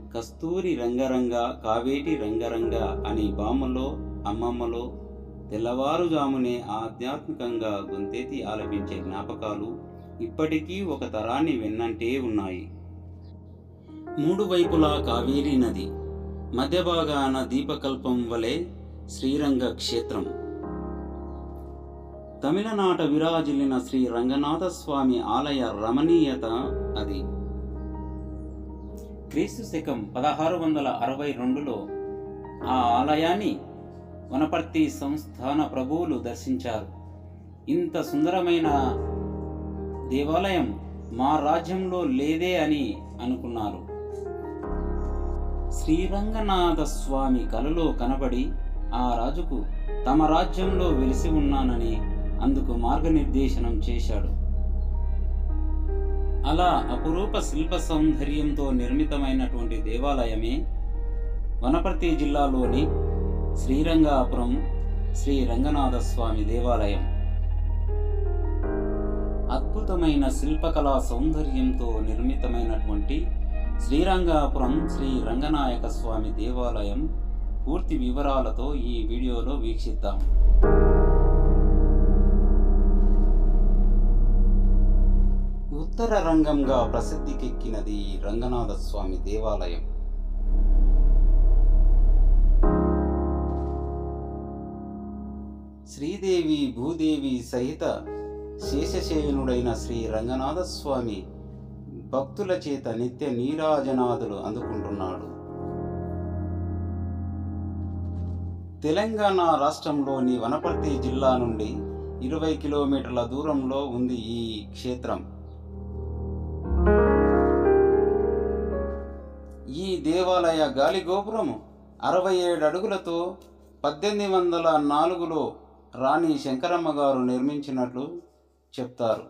కస్తూరి రంగరంగ కావేటి రంగరంగ అని బామ్మలో అమ్మమ్మలో తెల్లవారుజామునే ఆధ్యాత్మికంగా గొంతెత్తి ఆలపించే జ్ఞాపకాలు ఇప్పటికీ ఒక తరాన్ని వెన్నంటే ఉన్నాయి మూడు వైపులా కావేరీ నది మధ్య భాగాన దీపకల్పం వలె శ్రీరంగ క్షేత్రం తమిళనాట విరాజిల్లిన శ్రీ రంగనాథ స్వామి ఆలయ రమణీయత అది క్రీస్తు శకం పదహారు వందల అరవై రెండులో ఆ ఆలయాన్ని వనపర్తి సంస్థాన ప్రభువులు దర్శించారు ఇంత సుందరమైన దేవాలయం మా రాజ్యంలో లేదే అని అనుకున్నారు శ్రీరంగనాథ స్వామి కలలో కనబడి ఆ రాజుకు తమ రాజ్యంలో వెలిసి ఉన్నానని అందుకు మార్గనిర్దేశనం చేశాడు అలా అపురూప శిల్ప సౌందర్యంతో నిర్మితమైనటువంటి దేవాలయమే వనపర్తి జిల్లాలోని శ్రీరంగాపురం శ్రీ రంగనాథ స్వామి దేవాలయం అద్భుతమైన శిల్పకళా సౌందర్యంతో నిర్మితమైనటువంటి శ్రీరంగాపురం శ్రీ రంగనాయక స్వామి దేవాలయం పూర్తి వివరాలతో ఈ వీడియోలో వీక్షిద్దాం ఉత్తర రంగంగా ప్రసిద్ధికెక్కినది ఈ రంగనాథ స్వామి దేవాలయం శ్రీదేవి భూదేవి సహిత శేషశయనుడైన శ్రీ రంగనాథ స్వామి భక్తుల చేత నిత్య నీరాజనాదులు అందుకుంటున్నాడు తెలంగాణ రాష్ట్రంలోని వనపర్తి జిల్లా నుండి ఇరవై కిలోమీటర్ల దూరంలో ఉంది ఈ క్షేత్రం ఈ దేవాలయ గాలి గోపురం అరవై ఏడు అడుగులతో పద్దెనిమిది వందల నాలుగులో రాణి శంకరమ్మ గారు నిర్మించినట్లు చెప్తారు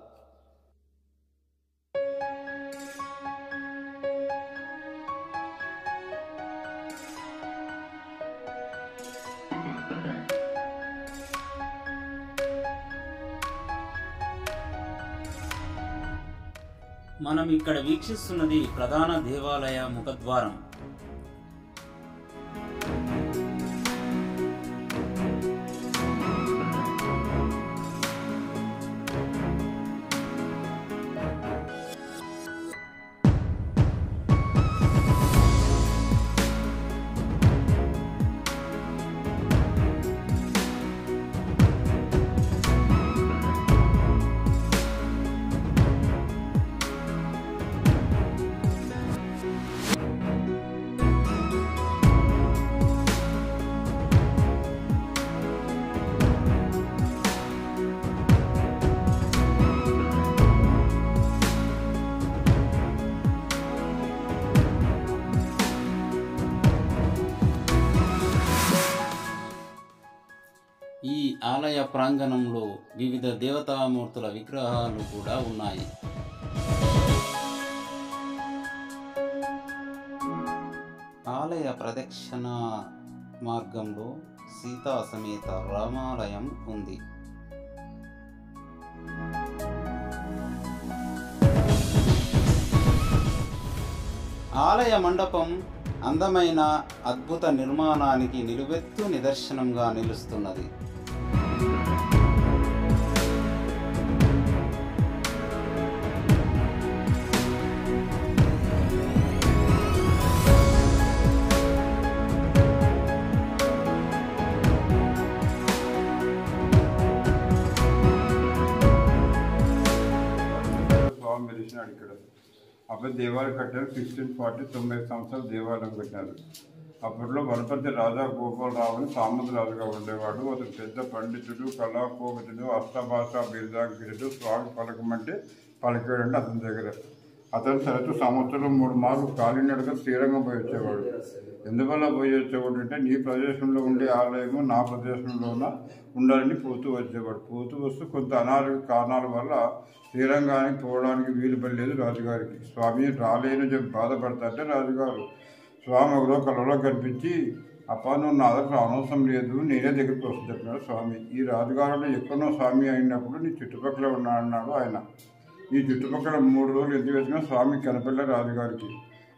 మనం ఇక్కడ వీక్షిస్తున్నది ప్రధాన దేవాలయ ముఖద్వారం ఈ ఆలయ ప్రాంగణంలో వివిధ దేవతామూర్తుల విగ్రహాలు కూడా ఉన్నాయి ఆలయ ప్రదక్షిణ మార్గంలో సీతా సమేత రామాలయం ఉంది ఆలయ మండపం అందమైన అద్భుత నిర్మాణానికి నిలువెత్తు నిదర్శనంగా నిలుస్తున్నది స్వామి వెలిసినాడు ఇక్కడ అప్పుడు దేవాలయం కట్టారు సిక్స్టీన్ ఫార్టీ తొమ్మిది సంవత్సరాలు దేవాలయం కట్టారు అప్పట్లో వనపర్తి రాజా గోపాలరావు అని సామంతరాజుగా ఉండేవాడు అతను పెద్ద పండితుడు కళాకోవిదుడు అష్టభాష బిరుదాంకితుడు స్వామి పలకమంటే పలికాడంటే అతని దగ్గర అతను తరచు సంవత్సరం మూడు మార్లు కాలినడక శ్రీరంగం పోయి వచ్చేవాడు ఎందువల్ల పోయి వచ్చేవాడు అంటే నీ ప్రదేశంలో ఉండే ఆలయము నా ప్రదేశంలోన ఉండాలని పోతూ వచ్చేవాడు పోతూ వస్తూ కొంత అనారోగ్య కారణాల వల్ల శ్రీరంగానికి పోవడానికి వీలు పడలేదు రాజుగారికి స్వామి రాలేని చెప్పి బాధపడతాంటే రాజుగారు స్వామి ఒకరో కలలో కనిపించి అప్ప నువ్వు నా దగ్గర అనవసరం లేదు నేనే దగ్గరికి వస్తుంది చెప్పినాడు స్వామి ఈ రాజుగారులో ఎక్కడో స్వామి అయినప్పుడు నీ చుట్టుపక్కల ఉన్నాడన్నాడు ఆయన ఈ చుట్టుపక్కల మూడు రోజులు ఎందుకు వచ్చినా స్వామి కనపడలే రాజుగారికి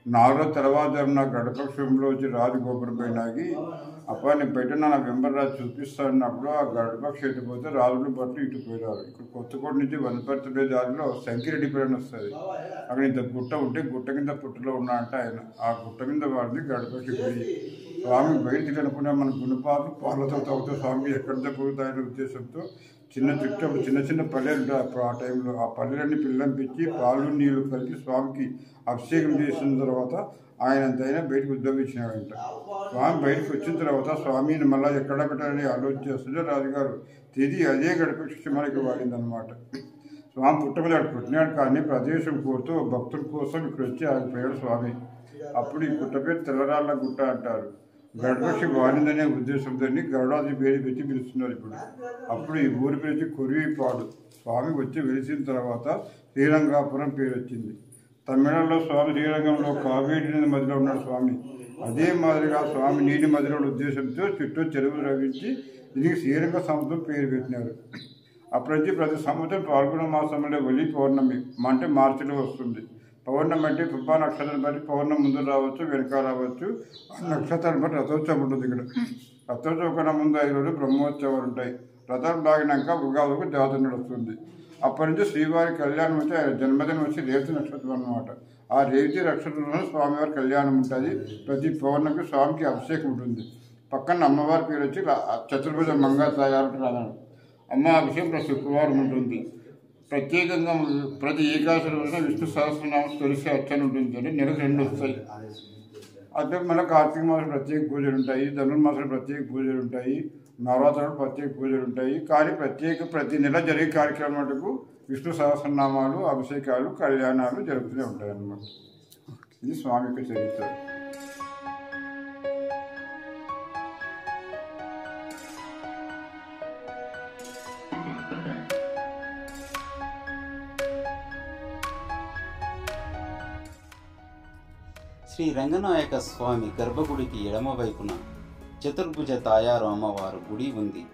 నాలుగో తెల్లవారుజామున గడపక్షంలో వచ్చి రాజు గోపురం పైనకి అప్ప నేను పెట్టిన నా వెంబర్రాజు చూపిస్తానప్పుడు ఆ గడపక్ష ఎత్తిపోతే రాజులు బట్టి ఇటు పోయినారు ఇక్కడ కొత్తకోట నుంచి వనపర్తి దారిలో శంకిరెడ్డి పేరు వస్తుంది అక్కడ ఇంత గుట్ట ఉంటే గుట్ట కింద పుట్టలో ఉన్నా అంటే ఆయన ఆ గుట్ట కింద వాడిని గడపక్షి పోయి స్వామి బయటికి అనుకున్న మన గుణపాలు పాలతో తాగుతూ స్వామి ఎక్కడ పోతాయనే ఉద్దేశంతో చిన్న చుట్టూ చిన్న చిన్న పల్లెలు ఉంటాయి అప్పుడు ఆ టైంలో ఆ పల్లెలన్నీ పిల్లంపించి పాలు నీళ్లు కలిపి స్వామికి అభిషేకం చేసిన తర్వాత ఆయన అంతైనా బయటకు ఉద్యమించినాడంట స్వామి బయటకు వచ్చిన తర్వాత స్వామిని మళ్ళీ ఎక్కడ పెట్టాలని ఆలోచన చేస్తుంటే రాజుగారు తిరిగి అదే గడపక్షి మనకి వాడిందనమాట స్వామి పుట్ట మీద అక్కడ పుట్టినాడు కానీ ప్రదేశం కోరుతూ భక్తుల కోసం ఇక్కడ వచ్చి ఆగిపోయాడు స్వామి అప్పుడు ఈ గుట్ట పేరు తెల్లరాళ్ళ గుట్ట అంటారు గడపక్షి వాడిందనే ఉద్దేశంతో గరుడాది పేరు పెట్టి పిలుస్తున్నారు ఇప్పుడు అప్పుడు ఈ ఊరి పేరు వచ్చి కొరివిపాడు స్వామి వచ్చి వెలిసిన తర్వాత శ్రీరంగాపురం పేరు వచ్చింది తమిళంలో స్వామి శ్రీరంగంలో కావేరి నది మధ్యలో ఉన్నాడు స్వామి అదే మాదిరిగా స్వామి నీటి మధ్యలో ఉన్న ఉద్దేశంతో చుట్టూ చెరువులు రవించి దీనికి శ్రీరంగ సముద్రం పేరు పెట్టినారు అప్పటి నుంచి ప్రతి సంవత్సరం పాల్గొన మాసంలో వెళ్ళి పౌర్ణమి అంటే మార్చిలో వస్తుంది పౌర్ణమి అంటే పుబ్బా నక్షత్రం బట్టి పౌర్ణమి ముందు రావచ్చు వెనక రావచ్చు ఆ నక్షత్రాన్ని బట్టి రథోత్సవం ఉంటుంది ఇక్కడ రథోత్సవం కన్నా ముందు ఐదు రోజులు బ్రహ్మోత్సవాలు ఉంటాయి రథం లాగినాక ఉగాదికి జాతర నడుస్తుంది అప్పటి నుంచి శ్రీవారి కళ్యాణం వచ్చి ఆయన జన్మదినం వచ్చి రేవతి నక్షత్రం అన్నమాట ఆ రేవతి నక్షత్రంలో స్వామివారి కళ్యాణం ఉంటుంది ప్రతి పౌర్ణమికి స్వామికి అభిషేకం ఉంటుంది పక్కన అమ్మవారి పేరు వచ్చి రా- చతుర్భుజ మంగా తయారు రాదాడు అమ్మ అభిషేకం ప్రతి శుక్రవారం ఉంటుంది ప్రత్యేకంగా ప్రతి ఏకాదశి రోజున విష్ణు సహస్రనామం తులసి అర్చన ఉంటుంది అంటే నెలకు రెండు వస్తాయి అంటే మన కార్తీక మాసం ప్రత్యేక పూజలు ఉంటాయి ధనుర్మాసం ప్రత్యేక పూజలు ఉంటాయి నవరాత్రులు ప్రత్యేక పూజలు ఉంటాయి కానీ ప్రత్యేక ప్రతి నెల జరిగే కార్యక్రమాలకు విష్ణు సహస్రనామాలు అభిషేకాలు కళ్యాణాలు జరుగుతూనే ఉంటాయి అన్నమాట ఇది స్వామి యొక్క చరిత్ర శ్రీ రంగనాయక స్వామి గర్భగుడికి ఎడమ వైపున చతుర్భుజ తాయారు అమ్మవారు గుడి ఉంది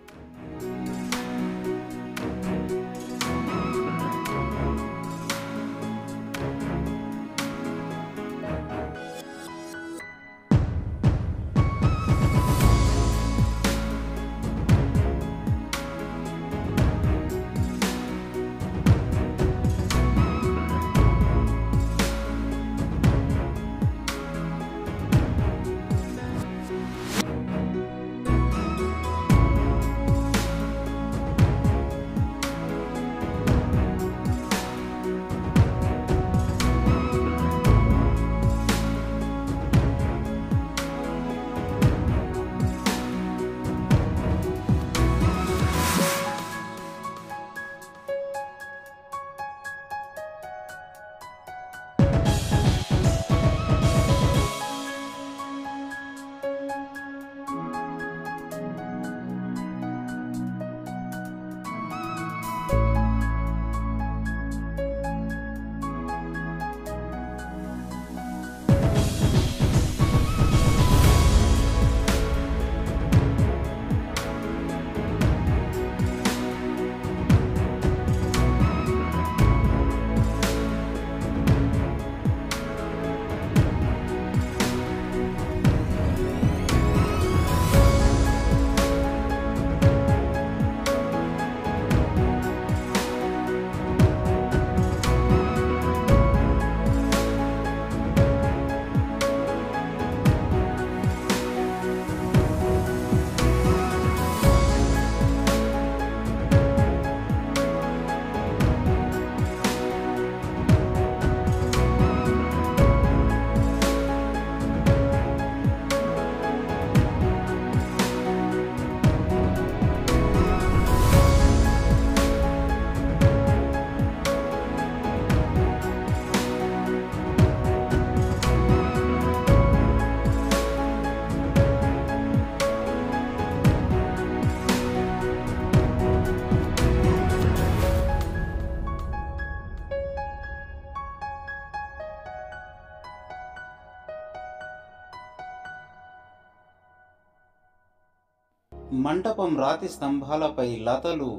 మంటపం రాతి స్తంభాలపై లతలు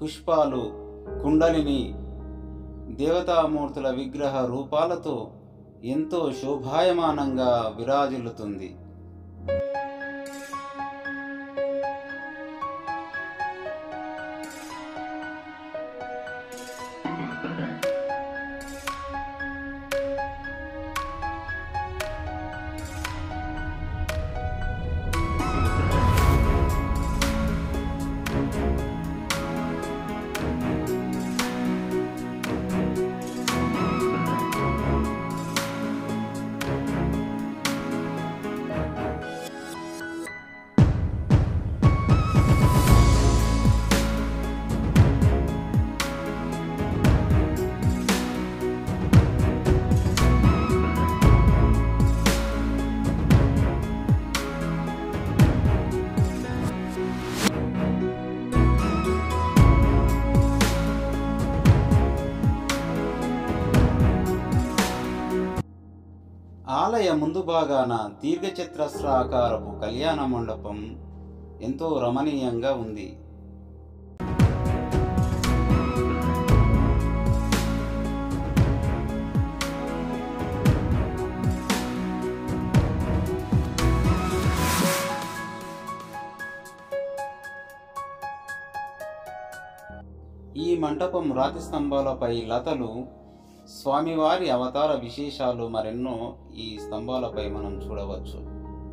పుష్పాలు కుండలిని దేవతామూర్తుల విగ్రహ రూపాలతో ఎంతో శోభాయమానంగా విరాజిల్లుతుంది ఆలయ ముందు భాగాన దీర్ఘచతురస్రాకారపు కళ్యాణ మండపం ఎంతో రమణీయంగా ఉంది ఈ మంటపం రాతి స్తంభాలపై లతలు స్వామివారి అవతార విశేషాలు మరెన్నో ఈ స్తంభాలపై మనం చూడవచ్చు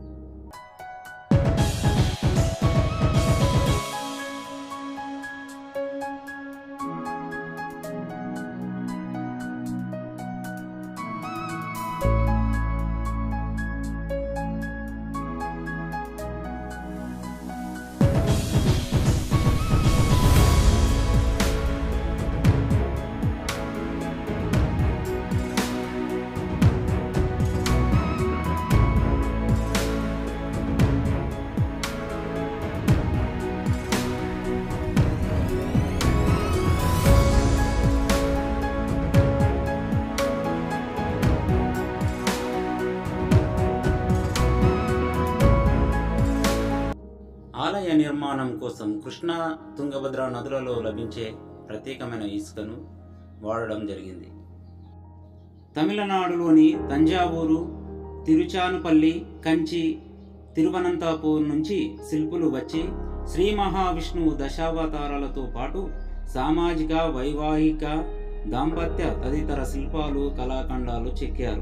ఆలయ నిర్మాణం కోసం కృష్ణా తుంగభద్ర నదులలో లభించే ప్రత్యేకమైన ఇసుకను వాడడం జరిగింది తమిళనాడులోని తంజావూరు తిరుచానుపల్లి కంచి తిరువనంతపూర్ నుంచి శిల్పులు వచ్చి శ్రీ మహావిష్ణువు దశావతారాలతో పాటు సామాజిక వైవాహిక దాంపత్య తదితర శిల్పాలు కళాఖండాలు చెక్కారు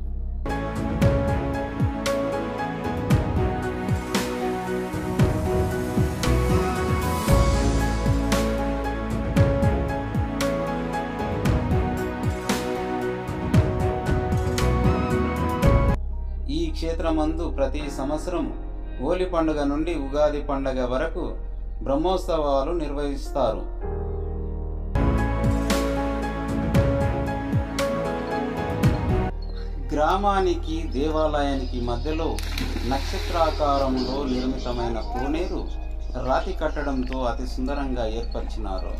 ఈ క్షేత్రమందు ప్రతి సంవత్సరం హోలీ పండుగ నుండి ఉగాది పండుగ వరకు బ్రహ్మోత్సవాలు నిర్వహిస్తారు గ్రామానికి దేవాలయానికి మధ్యలో నక్షత్రాకారంలో నిర్మితమైన కోనేరు రాతి కట్టడంతో అతి సుందరంగా ఏర్పరిచినారు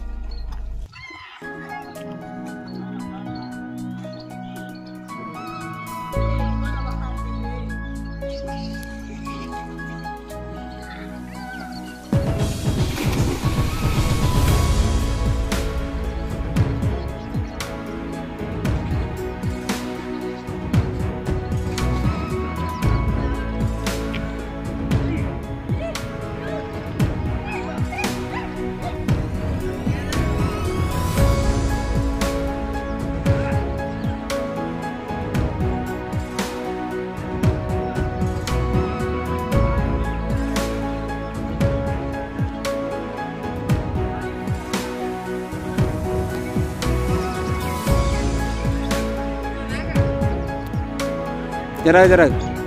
జరా జరా